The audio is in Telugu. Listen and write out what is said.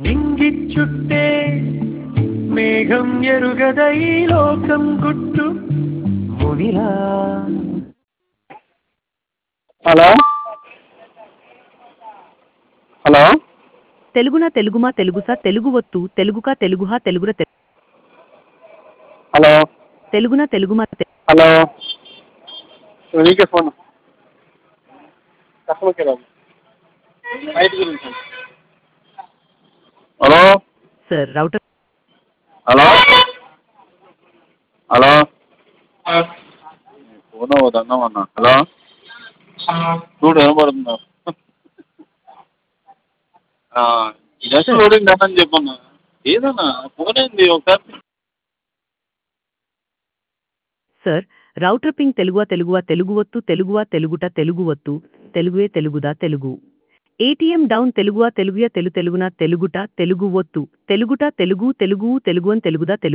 నింగిచ్చుట్టే మేఘం ఎరుగదై లోకం గుట్టు మునిలా హలో హలో తెలుగున తెలుగుమా తెలుగుసా తెలుగు ఒత్తు తెలుగుకా తెలుగుహా తెలుగుర తె- హలో తెలుగున తెలుగుమా తె- హలో నీకే ఫోన్ కస్టమర్ కేర్ వాళ్ళు. రైట్ గురించి hello sir router hello hello phone అవ్వదన్నాం అన్న హలో చూడు ఏమపడుతుందా జస్ట్ లోడింగ్ అని చెప్పన్నా ఏదన్నా ఫోన్ ఏంది ఒకసారి సార్ రౌటర్ పింగ్ తెలుగువా తెలుగువా తెలుగు ఒత్తు తెలుగువా తెలుగుట తెలుగు ఒత్తు తెలుగువే తెలుగుదా తెలుగు ఏటీఎం డౌన్ తెలుగువా తెలుగుయ తెలు తెలుగున తెలుగుట తెలుగు ఒత్తు తెలుగుట తెలుగు తెలుగు తెలుగు అని తెలుగుదా తెలుగు